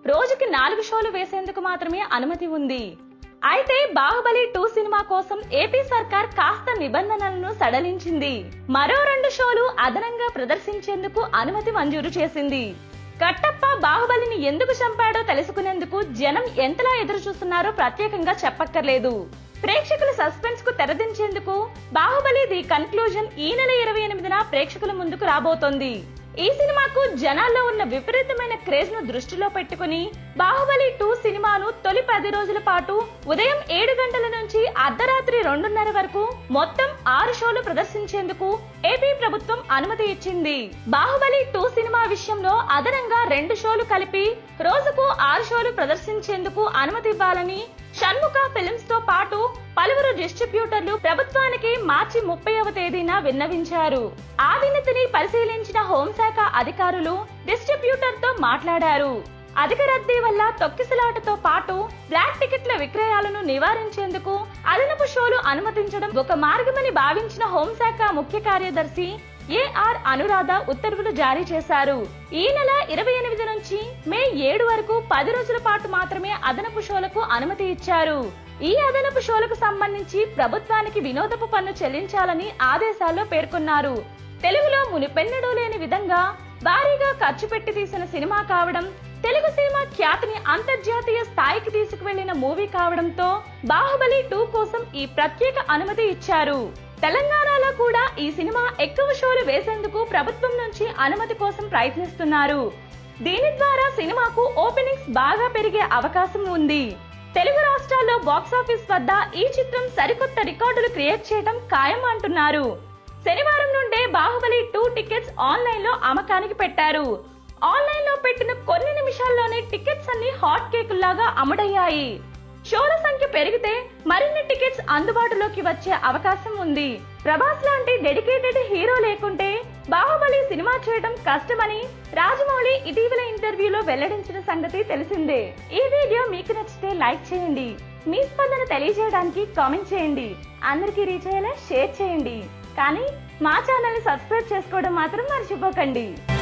రోజుకి నాలుగు షోలు వేసేందుకు మాత్రమే అనుమతి ఉంది అయితే బాహుబలి టూ సినిమా కోసం ఏపీ సర్కార్ కాస్త నిబంధనలను సడలించింది మరో రెండు షోలు అదనంగా ప్రదర్శించేందుకు అనుమతి మంజూరు చేసింది కట్టప్ప బాహుబలిని ఎందుకు చంపాడో తెలుసుకునేందుకు జనం ఎంతలా ఎదురు చూస్తున్నారో ప్రత్యేకంగా చెప్పక్కర్లేదు ప్రేక్షకుల సస్పెన్స్ కు తెరదించేందుకు బాహుబలి ది కన్క్లూజన్ ఈ నెల ఇరవై ఎనిమిదిన ప్రేక్షకుల ముందుకు రాబోతోంది ఈ సినిమాకు జనాల్లో ఉన్న విపరీతమైన క్రేజ్ ను దృష్టిలో పెట్టుకుని బాహుబలి టూ సినిమాను తొలి పది రోజుల పాటు ఉదయం ఏడు గంటల నుంచి అర్ధరాత్రి రెండున్నర వరకు మొత్తం ఆరు షోలు ప్రదర్శించేందుకు ఏపీ ప్రభుత్వం అనుమతి ఇచ్చింది బాహుబలి టూ సినిమా విషయంలో అదనంగా రెండు షోలు కలిపి రోజుకు ఆరు షోలు ప్రదర్శించేందుకు అనుమతి ఇవ్వాలని షణ్ముఖ ఫిల్మ్స్ తో పాటు పలువురు డిస్ట్రిబ్యూటర్లు ప్రభుత్వానికి మార్చి ముప్పైవ తేదీన విన్నవించారు ఆ వినతిని పరిశీలించిన హోంశాఖ అధికారులు డిస్ట్రిబ్యూటర్ తో మాట్లాడారు అధిక రద్దీ వల్ల తొక్కిసలాటతో పాటు బ్లాక్ టికెట్ల విక్రయాలను నివారించేందుకు అదనపు షోలు అనుమతించడం ఒక మార్గమని భావించిన హోంశాఖ ముఖ్య కార్యదర్శి ఏఆర్ అనురాధ ఉత్తర్వులు జారీ చేశారు ఈ నెల ఇరవై ఎనిమిది నుంచి మే ఏడు వరకు పది రోజుల పాటు మాత్రమే అదనపు షోలకు అనుమతి ఇచ్చారు ఈ అదనపు షోలకు సంబంధించి ప్రభుత్వానికి వినోదపు పన్ను చెల్లించాలని ఆదేశాల్లో పేర్కొన్నారు తెలుగులో మునిపెన్నడూ లేని విధంగా భారీగా ఖర్చు పెట్టి తీసిన సినిమా కావడం తెలుగు సినిమా ఖ్యాతిని అంతర్జాతీయ స్థాయికి తీసుకువెళ్లిన మూవీ కావడంతో బాహుబలి టూ కోసం ఈ ప్రత్యేక అనుమతి ఇచ్చారు తెలంగాణలో కూడా ఈ సినిమా ఎక్కువ షోలు వేసేందుకు ప్రభుత్వం నుంచి అనుమతి కోసం ప్రయత్నిస్తున్నారు దీని ద్వారా సినిమాకు ఓపెనింగ్స్ బాగా పెరిగే అవకాశం ఉంది తెలుగు రాష్ట్రాల్లో బాక్సాఫీస్ వద్ద ఈ చిత్రం సరికొత్త రికార్డులు క్రియేట్ చేయడం ఖాయం అంటున్నారు శనివారం నుండే బాహుబలి టూ టికెట్స్ ఆన్లైన్ లో అమ్మకానికి పెట్టారు ఆన్లైన్ లో పెట్టిన కొన్ని నిమిషాల్లోనే టికెట్స్ అన్ని హాట్ కేకుల్లాగా అమ్ముడయ్యాయి షోల సంఖ్య పెరిగితే మరిన్ని టికెట్స్ అందుబాటులోకి వచ్చే అవకాశం ఉంది ప్రభాస్ లాంటి డెడికేటెడ్ హీరో లేకుంటే బాహుబలి సినిమా చేయడం కష్టమని రాజమౌళి ఇటీవల ఇంటర్వ్యూలో వెల్లడించిన సంగతి తెలిసిందే ఈ వీడియో మీకు నచ్చితే లైక్ చేయండి మీ స్పందన తెలియజేయడానికి కామెంట్ చేయండి అందరికీ రీచ్ అయ్యేలా షేర్ చేయండి కానీ మా ఛానల్ ని సబ్స్క్రైబ్ చేసుకోవడం మాత్రం మర్చిపోకండి